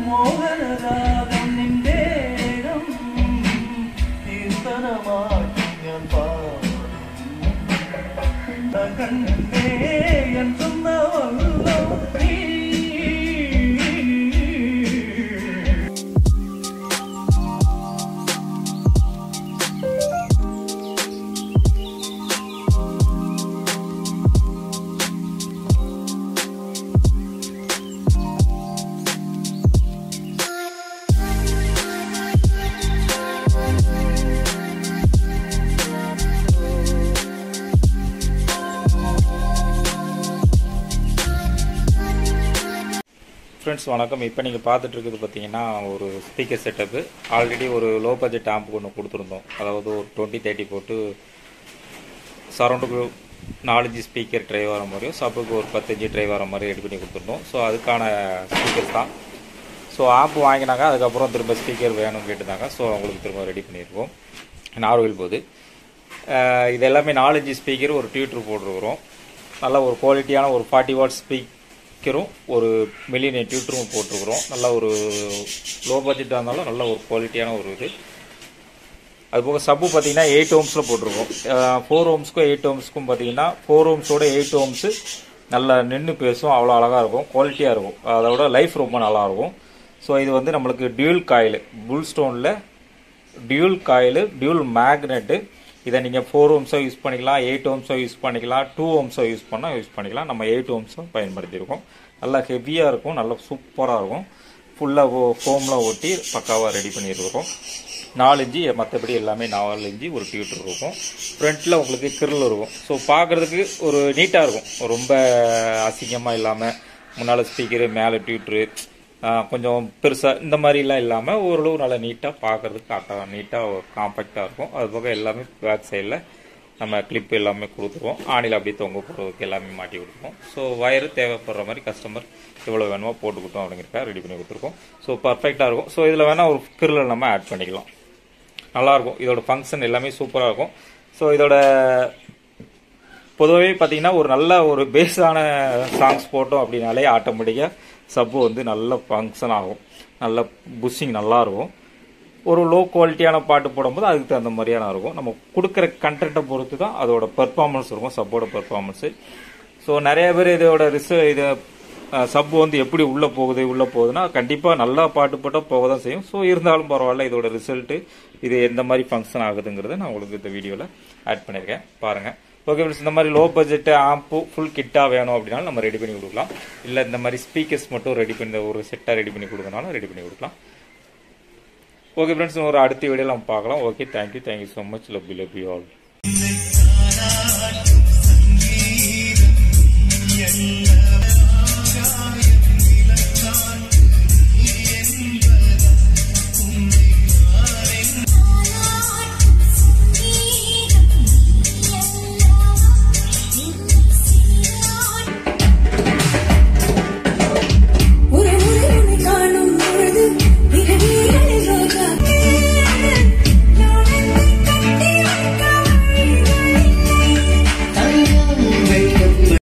മോഹനരാഗം നിന്റേകം കീർത്തനമാക്കി ഞാൻ പാടും കണ്ണേ എൻ സ്വന്തമല്ലോ നീ ஃப்ரெண்ட்ஸ் வணக்கம் இப்போ நீங்கள் பார்த்துட்டு இருக்குது பார்த்தீங்கன்னா ஒரு ஸ்பீக்கர் செட்டப்பு ஆல்ரெடி ஒரு லோ பட்ஜெட் ஆம்புக்கு ஒன்று கொடுத்துருந்தோம் அதாவது ஒரு டுவெண்ட்டி தேர்ட்டி போட்டு சரௌண்டுக்கு நாலஞ்சு ஸ்பீக்கர் ட்ரை வர மாதிரியும் சப்புக்கு ஒரு பத்தஞ்சு ட்ரை வர மாதிரி ரெடி பண்ணி கொடுத்துருந்தோம் ஸோ அதுக்கான ஸ்பீக்கர்ஸ் தான் ஸோ ஆப் வாங்கினாங்க அதுக்கப்புறம் திரும்ப ஸ்பீக்கர் வேணும்னு கேட்டிருந்தாங்க ஸோ அவங்களுக்கு திரும்ப ரெடி பண்ணியிருக்கோம் நார்வில் போது அஹ் இது எல்லாமே நாலஞ்சு ஸ்பீக்கர் ஒரு டியூட்ரு போட்டிருக்கிறோம் நல்ல ஒரு குவாலிட்டியான ஒரு ஃபார்ட்டி வாட் ஸ்பீக்கரும் ஒரு மில்லியன் டியூட்டரும் போட்டிருக்கிறோம் நல்ல ஒரு லோ பட்ஜெட்டாக இருந்தாலும் நல்ல ஒரு குவாலிட்டியான ஒரு இது அது போக சப்பு பார்த்தீங்கன்னா எயிட் ஓம்ஸில் போட்டிருக்கோம் ஃபோர் ஓம்ஸ்க்கும் எயிட் ஓம்ஸ்க்கும் பார்த்தீங்கன்னா ஃபோர் ஓம்ஸோட எயிட் ஓம்ஸு நல்லா நின்று பேசும் அவ்வளோ அழகாக இருக்கும் குவாலிட்டியாக இருக்கும் அதோட லைஃப் ரொம்ப நல்லா இருக்கும் ஸோ இது வந்து நம்மளுக்கு டியூல் காயில் புல் ஸ்டோனில் டியூல் காயில் டியூல் மேக்னெட்டு இதை நீங்கள் ஃபோர் ஓம்ஸோ யூஸ் பண்ணிக்கலாம் எயிட் ஓம்ஸோ யூஸ் பண்ணிக்கலாம் டூ ஓம்ஸோ யூஸ் பண்ணால் யூஸ் பண்ணிக்கலாம் நம்ம எயிட் ஓம்ஸும் பயன்படுத்தியிருக்கோம் நல்லா ஹெவியாக இருக்கும் நல்லா சூப்பராக இருக்கும் ஃபுல்லாக ஃபோமில் ஒட்டி பக்காவாக ரெடி பண்ணியிருக்கிறோம் நாலு இன்ச்சு மற்றபடி எல்லாமே நாலு இன்ச்சு ஒரு டியூட்டர் இருக்கும் ஃப்ரண்ட்டில் உங்களுக்கு கிரில் இருக்கும் ஸோ பார்க்குறதுக்கு ஒரு நீட்டாக இருக்கும் ரொம்ப அசிங்கமாக இல்லாமல் முன்னால் ஸ்பீக்கரு மேலே டியூட்ரு கொஞ்சம் பெருசாக இந்த மாதிரிலாம் இல்லாமல் ஓரளவு நல்லா நீட்டாக பார்க்குறதுக்கு கரெக்டாக நீட்டாக காம்பேக்டாக இருக்கும் அது போக எல்லாமே பேக் சைடில் நம்ம கிளிப் எல்லாமே கொடுத்துருவோம் ஆணியில் அப்படியே தொங்க போடுறதுக்கு எல்லாமே மாட்டி கொடுத்துருவோம் ஸோ வயரு தேவைப்படுற மாதிரி கஸ்டமர் எவ்வளோ வேணுமோ போட்டுக்கிட்டோம் அப்படிங்கிறக்கா ரெடி பண்ணி கொடுத்துருக்கோம் ஸோ பர்ஃபெக்டாக இருக்கும் ஸோ இதில் வேணால் ஒரு கிரில் நம்ம ஆட் பண்ணிக்கலாம் நல்லாயிருக்கும் இதோட ஃபங்க்ஷன் எல்லாமே சூப்பராக இருக்கும் ஸோ இதோட பொதுவாகவே பார்த்தீங்கன்னா ஒரு நல்ல ஒரு பேஸான சாங்ஸ் போட்டோம் அப்படின்னாலே ஆட்டோமேட்டிக்காக சப்பு வந்து நல்ல ஃபங்க்ஷன் ஆகும் நல்ல புஷ்ஷிங் நல்லா இருக்கும் ஒரு லோ குவாலிட்டியான பாட்டு போடும்போது அதுக்கு தகுந்த மாதிரியான இருக்கும் நம்ம கொடுக்குற கண்டென்ட்டை பொறுத்து தான் அதோட பெர்ஃபார்மன்ஸ் இருக்கும் சப்போட பெர்ஃபார்மன்ஸு ஸோ நிறைய பேர் இதோட ரிச இது சப் வந்து எப்படி உள்ளே போகுது உள்ளே போகுதுன்னா கண்டிப்பாக நல்லா பாட்டு போட்டால் போக தான் செய்யும் ஸோ இருந்தாலும் பரவாயில்ல இதோட ரிசல்ட்டு இது எந்த மாதிரி ஃபங்க்ஷன் ஆகுதுங்கிறத நான் உங்களுக்கு இந்த வீடியோவில் ஆட் பண்ணியிருக்கேன் பாருங்கள் ஓகே ஃப்ரெண்ட்ஸ் இந்த மாதிரி லோ பட்ஜெட் ஆம்பு ஃபுல் கிட்டாக வேணும் அப்படின்னாலும் நம்ம ரெடி பண்ணி கொடுக்கலாம் இல்லை இந்த மாதிரி ஸ்பீக்கர்ஸ் மட்டும் ரெடி பண்ணி ஒரு செட்டாக ரெடி பண்ணி கொடுக்கனாலும் ரெடி பண்ணி கொடுக்கலாம் ஓகே ஃப்ரெண்ட்ஸ் ஒரு அடுத்த வீடியோவில் நம்ம பார்க்கலாம் okay thank you thank you so much love love you all